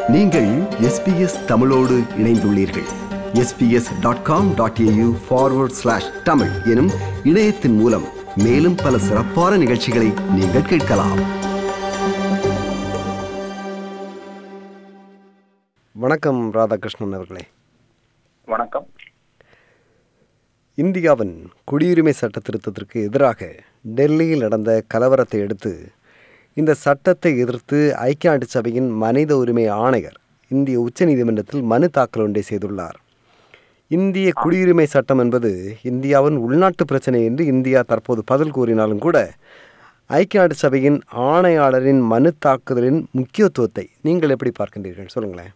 நீங்கள் எஸ்பிஎஸ் தமிழோடு இணைந்துள்ளீர்கள் SBS dot com dot AU forward slash Tamil எனும் இணையத்தின் மூலம் மேலும் பல சிறப்பான நிகழ்ச்சிகளை நீங்கள் கேட்கலாம் வணக்கம் ராதாகிருஷ்ணன் அவர்களே வணக்கம் இந்தியாவின் குடியுரிமை சட்ட திருத்தத்திற்கு எதிராக டெல்லியில் நடந்த கலவரத்தை அடுத்து இந்த சட்டத்தை எதிர்த்து ஐக்கிய நாட்டு சபையின் மனித உரிமை ஆணையர் இந்திய உச்சநீதிமன்றத்தில் மனு தாக்கல் ஒன்றை செய்துள்ளார் இந்திய குடியுரிமை சட்டம் என்பது இந்தியாவின் உள்நாட்டு பிரச்சனை என்று இந்தியா தற்போது பதில் கூறினாலும் கூட ஐக்கிய நாட்டு சபையின் ஆணையாளரின் மனு தாக்குதலின் முக்கியத்துவத்தை நீங்கள் எப்படி பார்க்கின்றீர்கள் சொல்லுங்களேன்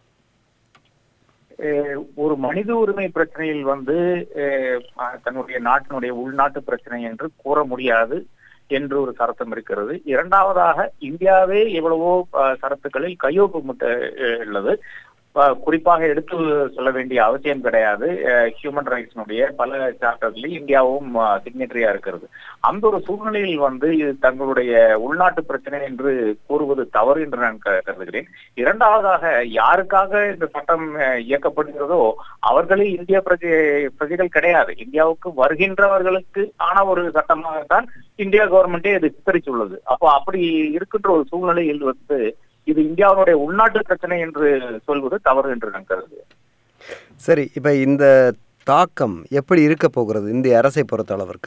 அஹ் ஒரு மனித உரிமை பிரச்சனையில் வந்து அஹ் தன்னுடைய நாட்டினுடைய உள்நாட்டு பிரச்சனை என்று கூற முடியாது என்று ஒரு சரத்தம் இருக்கிறது இரண்டாவதாக இந்தியாவே எவ்வளவோ அஹ், சரத்துக்களில் கையொப்பமிட்டு அஹ், உள்ளது அஹ், குறிப்பாக எடுத்து சொல்ல வேண்டிய அவசியம் கிடையாது ஹியூமன் ரைட்ஸ்னுடைய பல சாப்டர்களில் இந்தியாவும் சிக்னேட்டரியா இருக்கிறது அந்த ஒரு சூழ்நிலையில் வந்து இது தங்களுடைய உள்நாட்டு பிரச்சனை என்று கூறுவது தவறு என்று நான் க- கருதுகிறேன் இரண்டாவதாக யாருக்காக இந்த சட்டம் அஹ், இயக்கப்படுகிறதோ அவர்களே இந்திய பிரஜை பிரஜைகள் கிடையாது இந்தியாவுக்கு வருகின்றவர்களுக்கு ஆன ஒரு சட்டமாகத்தான் இந்தியா கவர்மெண்டே இது சித்தரித்துள்ளது அப்போ அப்படி இருக்கின்ற ஒரு சூழ்நிலையில் வந்து இது இந்தியாவுடைய உள்நாட்டு பிரச்சனை என்று சொல்வது தவறு என்று நான் கருதுகிறேன் சரி இப்போ இந்த தாக்கம் எப்படி இருக்க போகிறது இந்திய அரசை பொறுத்த அளவிற்கு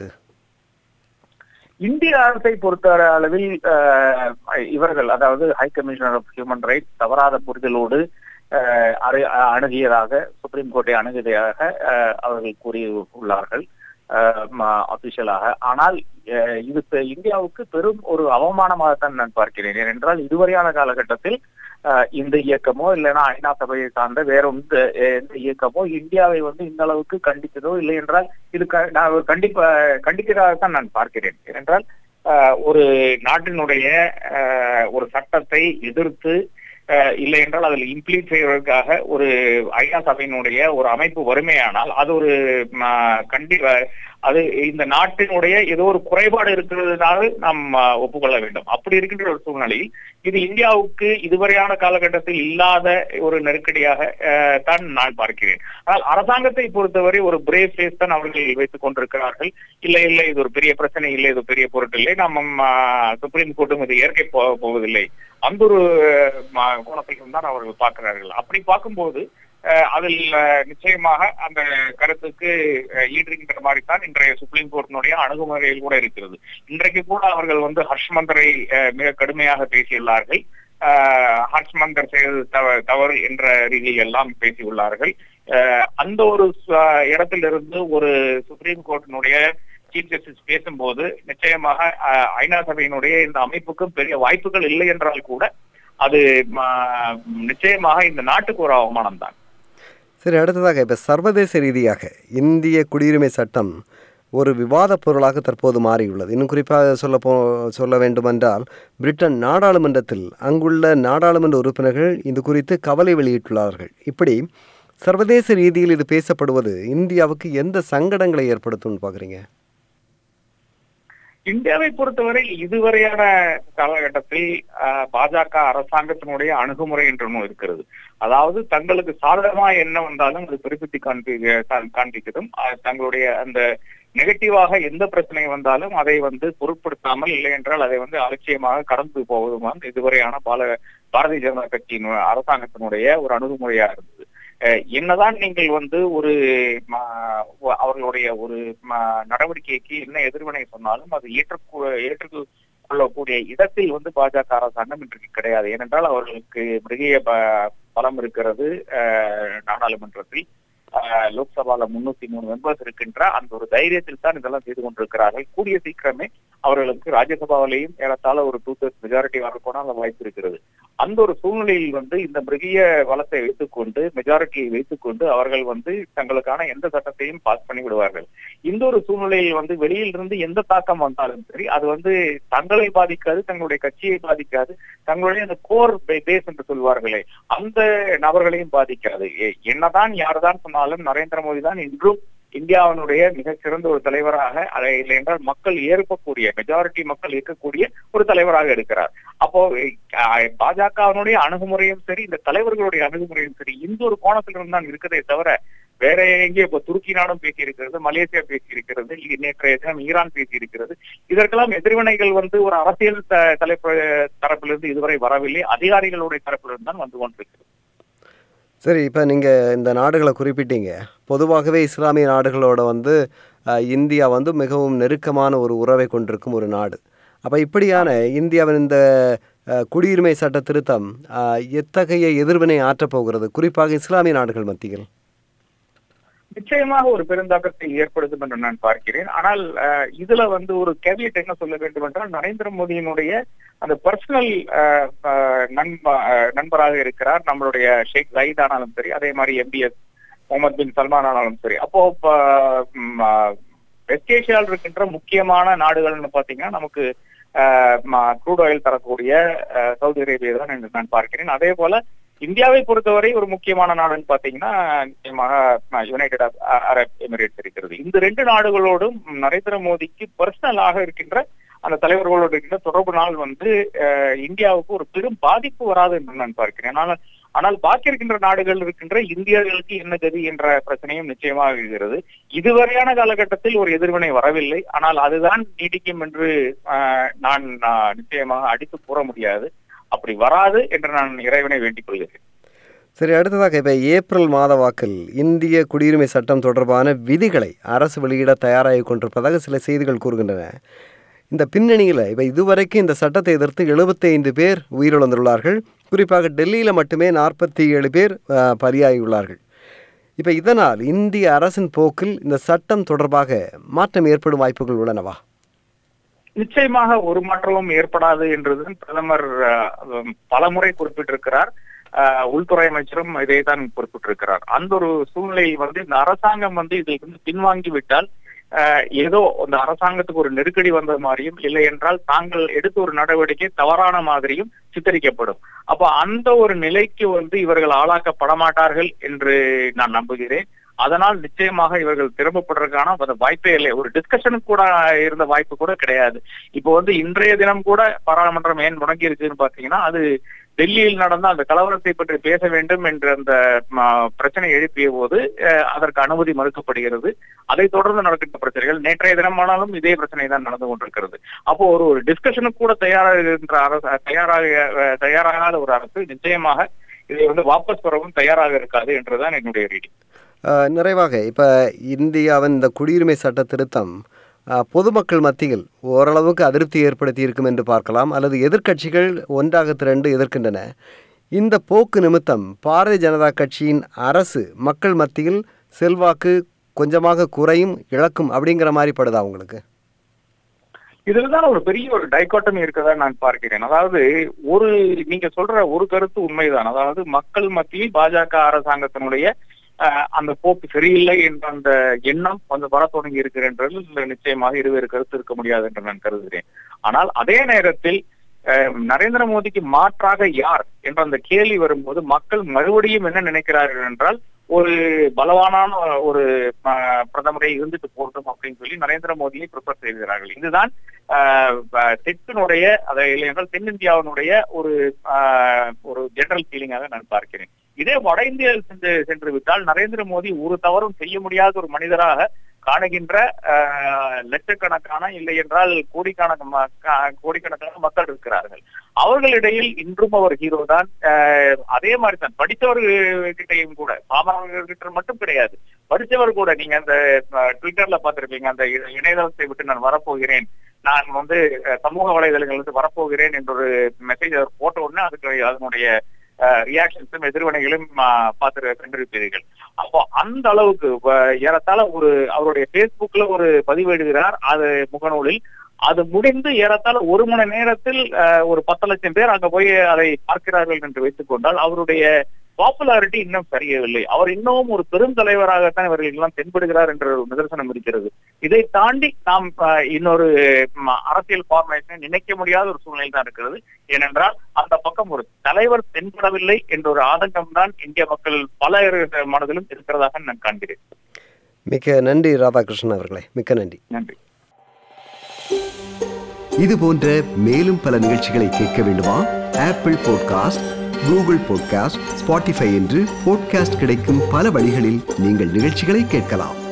இந்திய அரசை பொறுத்த அளவில் அஹ், இவர்கள் அதாவது High Commissioner of Human Rights தவறாத புரிதலோடு அஹ், அரு- அணுகியதாக சுப்ரீம் கோர்ட்டை அணுகியதாக அஹ், அவர்கள் கூறி உள்ளார்கள் அபிஷியலாக ஆனால் அஹ், இது பெ- இந்தியாவுக்கு பெரும் ஒரு அவமானமாகத்தான் நான் பார்க்கிறேன் ஏனென்றால் இதுவரையான காலகட்டத்தில் அஹ், இந்த இயக்கமோ இல்லைன்னா ஐநா சபையை சார்ந்த வேற எந்த எந்த இயக்கமோ இந்தியாவை வந்து இந்த அளவுக்கு கண்டித்ததோ இல்லை என்றால் இது க- நான் ஒரு கண்டிப்பா கண்டிக்கிறதாக நான் பார்க்கிறேன் ஏனென்றால் அஹ், ஒரு நாட்டினுடைய அஹ், ஒரு சட்டத்தை எதிர்த்து அஹ், இல்லை என்றால் அதில் இம்ப்ளீட் செய்வதற்காக ஒரு ஐநா சபையினுடைய ஒரு அமைப்பு வறுமையானால் அது ஒரு ம, கண்டி அது இந்த நாட்டினுடைய ஏதோ ஒரு குறைபாடு இருக்கிறதுனால நாம் அஹ், ஒப்புக்கொள்ள வேண்டும் அப்படி இருக்கின்ற ஒரு சூழ்நிலையில் இது இந்தியாவுக்கு இதுவரையான காலகட்டத்தில் இல்லாத ஒரு நெருக்கடியாக அஹ், தான் நான் பார்க்கிறேன் ஆனால் அரசாங்கத்தை பொறுத்தவரை ஒரு பிரேவ் ஃபேஸ் தான் அவர்கள் வைத்துக் கொண்டிருக்கிறார்கள் இல்லை இல்லை இது ஒரு பெரிய பிரச்சனை இல்லை இது பெரிய பொருட்டு இல்லை நம்ம சுப்ரீம் கோர்ட்டும் இது ஏற்க போ- போவதில்லை அந்த ஒரு ம, கோணத்திலும் தான் அவர்கள் பார்க்கிறார்கள் அப்படி பார்க்கும்போது அஹ், அதில் அஹ், நிச்சயமாக அந்த கருத்துக்கு அஹ், ஈடுகின்ற மாதிரி தான் இன்றைய சுப்ரீம் கோர்ட்டினுடைய அணுகுமுறையில் கூட இருக்கிறது இன்றைக்கு கூட அவர்கள் வந்து ஹர்ஷ் மந்தரை அஹ், மிக கடுமையாக பேசியுள்ளார்கள் அஹ், ஹர்ஷ் மந்தர் செய்தது தவ- தவறு என்ற ரீதியில் எல்லாம் பேசியுள்ளார்கள் அஹ், அந்த ஒரு ச- இடத்திலிருந்து ஒரு சுப்ரீம் கோர்ட்டினுடைய சீஃப் ஜஸ்டிஸ் பேசும்போது நிச்சயமாக அஹ், ஐநா சபையினுடைய இந்த அமைப்புக்கும் பெரிய வாய்ப்புகள் இல்லை என்றால் கூட அது ம- நிச்சயமாக இந்த நாட்டுக்கு ஒரு அவமானம் தான் சரி அடுத்ததாக இப்போ சர்வதேச ரீதியாக இந்திய குடியுரிமை சட்டம் ஒரு விவாதப் பொருளாக தற்போது மாறியுள்ளது இன்னும் குறிப்பாக சொல்ல போ சொல்ல வேண்டுமென்றால் பிரிட்டன் நாடாளுமன்றத்தில் அங்குள்ள நாடாளுமன்ற உறுப்பினர்கள் இது குறித்து கவலை வெளியிட்டுள்ளார்கள் இப்படி சர்வதேச ரீதியில் இது பேசப்படுவது இந்தியாவுக்கு எந்த சங்கடங்களை ஏற்படுத்தும்னு பார்க்குறீங்க இந்தியாவை பொறுத்தவரை இதுவரையான காலகட்டத்தில் அஹ், பாஜக அரசாங்கத்தினுடைய அணுகுமுறை என்று ஒன்று இருக்கிறது அதாவது தங்களுக்கு சாதகமா என்ன வந்தாலும் அது குறிப்பிட்டு காண்பி கா- காண்பிக்கிறதும் அஹ், தங்களுடைய அந்த நெகட்டிவாக எந்த பிரச்சனை வந்தாலும் அதை வந்து பொருட்படுத்தாமல் இல்லை என்றால் அதை வந்து அலட்சியமாக கடந்து போவதும் இதுவரையான பால பாரதிய ஜனதா கட்சியின் அரசாங்கத்தினுடைய ஒரு அணுகுமுறையா இருந்தது அஹ், என்னதான் நீங்கள் வந்து ஒரு ம, அவர்களுடைய ஒரு ம, நடவடிக்கைக்கு என்ன எதிர்வினை சொன்னாலும் அது ஏற்றுக்கொ ஏற்றுக்கு கொள்ளக்கூடிய இடத்தில் வந்து பாஜக அரசாங்கம் இன்றைக்கு கிடையாது ஏனென்றால் அவர்களுக்கு மிக ப- பலம் இருக்கிறது அஹ், நாடாளுமன்றத்தில் அஹ், லோக்சபால முன்னூத்தி மூணு மெம்பர்ஸ் இருக்கின்ற அந்த ஒரு தைரியத்தில் தான் இதெல்லாம் செய்து கொண்டிருக்கிறார்கள் கூடிய சீக்கிரமே அவர்களுக்கு ராஜ்யசபாவிலையும் ஏறத்தாழ ஒரு டூ தேர்ட் மெஜாரிட்டி வரப்போனால் அந்த வாய்ப்பு இருக்கிறது அந்த ஒரு சூழ்நிலையில் வந்து இந்த மிருகிய வளத்தை வைத்துக்கொண்டு மெஜாரிட்டியை வைத்துக்கொண்டு அவர்கள் வந்து தங்களுக்கான எந்த சட்டத்தையும் பாஸ் பண்ணி விடுவார்கள் இந்த ஒரு சூழ்நிலையில் வந்து வெளியில் இருந்து எந்த தாக்கம் வந்தாலும் சரி அது வந்து தங்களை பாதிக்காது தங்களுடைய கட்சியை பாதிக்காது தங்களுடைய அந்த கோர் பேஸ் என்று சொல்வார்களே அந்த நபர்களையும் பாதிக்காது எ- என்னதான் யார்தான் சொன்னாலும் நரேந்திர மோடி தான் இன்றும் இந்தியாவினுடைய மிகச்சிறந்த ஒரு தலைவராக அதை இல்லை என்றால் மக்கள் ஏற்கக்கூடிய மெஜாரிட்டி மக்கள் இருக்கக்கூடிய ஒரு தலைவராக இருக்கிறார் அப்போ அஹ், பாஜகவினுடைய அணுகுமுறையும் சரி இந்த தலைவர்களுடைய அணுகுமுறையும் சரி இந்த ஒரு கோணத்திலிருந்து தான் இருக்குதே தவிர வேற எங்கே இப்போ துருக்கி நாடும் பேசி இருக்கிறது மலேசியா பேசி இருக்கிறது இ- நேற்றைய தினம் ஈரான் பேசி இருக்கிறது இதற்கெல்லாம் எதிர்வினைகள் வந்து ஒரு அரசியல் த- தலைப்பு தரப்பிலிருந்து இதுவரை வரவில்லை அதிகாரிகளுடைய தரப்பிலிருந்து தான் வந்து கொண்டிருக்கிறது சரி இப்போ நீங்கள் இந்த நாடுகளை குறிப்பிட்டீங்க பொதுவாகவே இஸ்லாமிய நாடுகளோட வந்து அஹ், இந்தியா வந்து மிகவும் நெருக்கமான ஒரு உறவை கொண்டிருக்கும் ஒரு நாடு அப்போ இப்படியான இந்தியாவின் இந்த அஹ், குடியுரிமை சட்ட திருத்தம் அஹ், எத்தகைய எதிர்வினை ஆற்றப் போகிறது குறிப்பாக இஸ்லாமிய நாடுகள் மத்தியில் நிச்சயமாக ஒரு பெருந்தாக்கத்தை ஏற்படுத்தும் என்று நான் பார்க்கிறேன் ஆனால் அஹ், இதுல வந்து ஒரு கேவியட் என்ன சொல்ல வேண்டும் என்றால் நரேந்திர மோடியினுடைய அந்த பர்சனல் நண்ப அஹ், நண்பராக இருக்கிறார் நம்மளுடைய ஷேக் ஜயித் ஆனாலும் சரி அதே மாதிரி எம்பிஎஸ் முகமது பின் சல்மான் ஆனாலும் சரி அப்போ வெஸ்ட் ஏஷியாவில் இருக்கின்ற முக்கியமான நாடுகள்னு பாத்தீங்கன்னா நமக்கு க்ரூட் ஆயில் தரக்கூடிய அஹ், சவுதி அரேபியா தான் என்று நான் பார்க்கிறேன் அதே போல இந்தியாவை பொறுத்தவரை ஒரு முக்கியமான நாடுன்னு பாத்தீங்கன்னா நிச்சயமாக யுனைடெட் அரப் எமிரேட்ஸ் இருக்கிறது இந்த ரெண்டு நாடுகளோடும் நரேந்திர மோடிக்கு பர்சனலாக இருக்கின்ற அந்த தலைவர்களோடு இருக்கின்ற தொடர்பு நாள் வந்து அஹ், இந்தியாவுக்கு ஒரு பெரும் பாதிப்பு வராது என்று நான் பார்க்கிறேன் ஆனால் ஆனால் பாக்கி இருக்கின்ற நாடுகள் இருக்கின்ற இந்தியர்களுக்கு என்ன கதி என்ற பிரச்சனையும் நிச்சயமாக இருக்கிறது இதுவரையான காலகட்டத்தில் ஒரு எதிர்வினை வரவில்லை ஆனால் அதுதான் நீடிக்கும் என்று அஹ், நான் நான் நிச்சயமாக அடித்து கூற முடியாது அப்படி வராது என்று நான் இறைவனை வேண்டிக் கொள்கிறேன் சரி அடுத்ததாக இப்போ ஏப்ரல் மாத வாக்கில் இந்திய குடியுரிமை சட்டம் தொடர்பான விதிகளை அரசு வெளியிட தயாராகி கொண்டிருப்பதாக சில செய்திகள் கூறுகின்றன இந்த பின்னணியில் இப்போ இதுவரைக்கும் இந்த சட்டத்தை எதிர்த்து 75 பேர் உயிரிழந்துள்ளார்கள் குறிப்பாக டெல்லியில் மட்டுமே நாற்பத்தி ஏழு பேர் அஹ், பலியாகியுள்ளார்கள் இப்போ இதனால் இந்திய அரசின் போக்கில் இந்த சட்டம் தொடர்பாக மாற்றம் ஏற்படும் வாய்ப்புகள் உள்ளனவா நிச்சயமாக ஒரு மாற்றமும் ஏற்படாது என்றுதான் பிரதமர் அஹ், பலமுறை குறிப்பிட்டிருக்கிறார் அஹ், உள்துறை அமைச்சரும் இதை தான் குறிப்பிட்டிருக்கிறார் அந்த ஒரு சூழ்நிலை வந்து இந்த அரசாங்கம் வந்து இதில் இருந்து பின்வாங்கி விட்டால் அஹ், ஏதோ அந்த அரசாங்கத்துக்கு ஒரு நெருக்கடி வந்த மாதிரியும் இல்லை என்றால் தாங்கள் எடுத்த ஒரு நடவடிக்கை தவறான மாதிரியும் சித்தரிக்கப்படும் அப்ப அந்த ஒரு நிலைக்கு வந்து இவர்கள் ஆளாக்கப்பட மாட்டார்கள் என்று நான் நம்புகிறேன் அதனால் நிச்சயமாக இவர்கள் திரும்பப்படுறதுக்கான அந்த வாய்ப்பே இல்லை ஒரு டிஸ்கஷனுக்கு கூட இருந்த வாய்ப்பு கூட கிடையாது இப்போ வந்து இன்றைய தினம் கூட பாராளுமன்றம் ஏன் முடங்கி இருக்குன்னு பாத்தீங்கன்னா அது டெல்லியில் நடந்த அந்த கலவரத்தை பற்றி பேச வேண்டும் என்ற அந்த ம, பிரச்சனை எழுப்பிய போது அஹ், அதற்கு அனுமதி மறுக்கப்படுகிறது அதைத் தொடர்ந்து நடக்கின்ற பிரச்சனைகள் நேற்றைய தினமானாலும் இதே பிரச்சனை தான் நடந்து கொண்டிருக்கிறது அப்போ ஒரு ஒரு டிஸ்கஷனுக்கு கூட தயாராகின்ற அரசு தயாராக அஹ், தயாராகாத ஒரு அரசு நிச்சயமாக இதை வந்து வாபஸ் பெறவும் தயாராக இருக்காது என்றுதான் என்னுடைய ரீடிங் அஹ், நிறைவாக இப்போ இந்தியாவின் இந்த குடியுரிமை சட்ட திருத்தம் அஹ், பொதுமக்கள் மத்தியில் ஓரளவுக்கு அதிருப்தி ஏற்படுத்தி இருக்கும் என்று பார்க்கலாம் அல்லது எதிர்க்கட்சிகள் ஒன்றாக திரண்டு எதிர்க்கின்றன இந்த போக்கு நிமித்தம் பாரதிய ஜனதா கட்சியின் அரசு மக்கள் மத்தியில் செல்வாக்கு கொஞ்சமாக குறையும் இழக்கும் அப்படிங்கிற மாதிரி படுதா உங்களுக்கு இதுலதான் ஒரு பெரிய ஒரு டைகாட்டமி இருக்கதா நான் பார்க்கிறேன் அதாவது ஒரு நீங்க சொல்ற ஒரு கருத்து உண்மைதான் அதாவது மக்கள் மத்தியில் பாஜக அரசாங்கத்தினுடைய அஹ், அந்த போக்கு சரியில்லை என்ற அந்த எண்ணம் கொஞ்சம் வர தொடங்கி இருக்கிறன்றது நிச்சயமாக இருவேறு கருத்து இருக்க முடியாது என்று நான் கருதுகிறேன் ஆனால் அதே நேரத்தில் அஹ், நரேந்திர மோடிக்கு மாற்றாக யார் என்ற அந்த கேள்வி வரும்போது மக்கள் மறுபடியும் என்ன நினைக்கிறார்கள் என்றால் ஒரு பலவானான ஒரு அஹ், பிரதமரை இருந்துட்டு போகட்டும் அப்படின்னு சொல்லி நரேந்திர மோடியை ப்ரிப்பேர் செய்கிறார்கள் இதுதான் ஆஹ் ப- தெற்கினுடைய அதை இல்லை என்றால் தென்னிந்தியாவினுடைய ஒரு ஆஹ், ஒரு ஜெனரல் ஃபீலிங்காக நான் பார்க்கிறேன் இதே வட இந்தியாவில் சென்று சென்று விட்டால் நரேந்திர மோடி ஒரு தவறும் செய்ய முடியாத ஒரு மனிதராக காணுகின்ற ஆஹ், லட்சக்கணக்கான இல்லை என்றால் கோடிக்கணக்கு ம- கா- கோடிக்கணக்கான மக்கள் இருக்கிறார்கள் அவர்களிடையில் இன்றும் அவர் ஹீரோ தான் ஆஹ், அதே மாதிரி தான் படித்தவர்கிட்டையும் கூட பாமரர்கிட்ட மட்டும் கிடையாது படித்தவர் கூட நீங்க அந்த ஆஹ், ட்விட்டர்ல பார்த்திருப்பீங்க அந்த இ- இணையதளத்தை விட்டு நான் வரப்போகிறேன் நான் வந்து அஹ், சமூக வலைதளங்கள் வந்து வரப்போகிறேன் என்ற ஒரு மெசேஜ் அவர் போட்ட உடனே அதுக்கு அதனுடைய ரியாக்ஷன்ஸும் எதிர்வினைகளும் ஆஹ், பார்த்து கண்டிருப்பீர்கள் அப்போ அந்த அளவுக்கு வ- ஏறத்தாழ ஒரு அவருடைய Facebookல ஒரு பதிவிடுகிறார் அது முகநூலில் அது முடிந்து ஏறத்தாழ ஒரு மணி நேரத்தில் அஹ், ஒரு பத்து லட்சம் பேர் அங்க போய் அதை பார்க்கிறார்கள் என்று வைத்துக் கொண்டால் அவருடைய பாப்புலாரிட்டி இன்னும் சரியவில்லை அவர் இன்னமும் ஒரு பெருந்தலைவராகத்தான் இவர்கள் எல்லாம் தென்படுகிறார் என்ற ஒரு நிதர்சனம் இருக்கிறது இதை தாண்டி நாம் அஹ், இன்னொரு ம, அரசியல் ஃபார்மேஷனை நினைக்க முடியாத ஒரு சூழ்நிலை தான் இருக்கிறது ஏனென்றால் அந்த பக்கம் ஒரு தலைவர் தென்படவில்லை என்ற ஒரு ஆதங்கம் தான் இந்திய மக்கள் பல மனதிலும் இருக்கிறதாக நான் காண்கிறேன் மிக்க நன்றி ராதாகிருஷ்ணன் அவர்களே மிக்க நன்றி நன்றி இது போன்ற மேலும் பல நிகழ்ச்சிகளை கேட்க வேண்டுமா Apple podcast Google podcast Spotify என்று பாட்காஸ்ட் கிடைக்கும் பல வழிகளில் நீங்கள் நிகழ்ச்சிகளை கேட்கலாம்